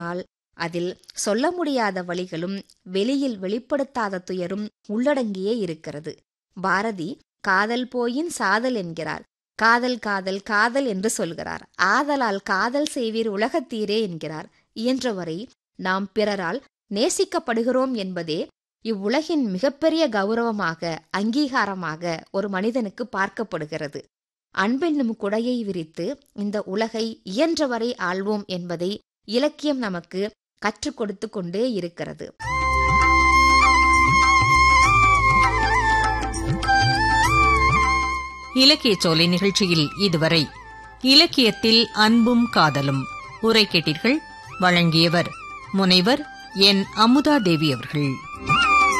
ஆனால் அதில் சொல்ல முடியாத வழிகளும் வெளியில் வெளிப்படுத்தாத துயரும் உள்ளடங்கியே இருக்கிறது பாரதி காதல் போயின் சாதல் என்கிறார் காதல் காதல் காதல் என்று சொல்கிறார் ஆதலால் காதல் செய்வீர் உலகத்தீரே என்கிறார் இயன்றவரை நாம் பிறரால் நேசிக்கப்படுகிறோம் என்பதே இவ்வுலகின் மிகப்பெரிய கௌரவமாக அங்கீகாரமாக ஒரு மனிதனுக்கு பார்க்கப்படுகிறது அன்பென்னும் குடையை விரித்து இந்த உலகை இயன்றவரை ஆள்வோம் என்பதை இலக்கியம் நமக்கு கற்றுக் கொடுத்து கொண்டே இருக்கிறது இலக்கிய சோலை நிகழ்ச்சியில் இதுவரை இலக்கியத்தில் அன்பும் காதலும் உரை கேட்டீர்கள் வழங்கியவர் முனைவர் என் அமுதா தேவி அவர்கள்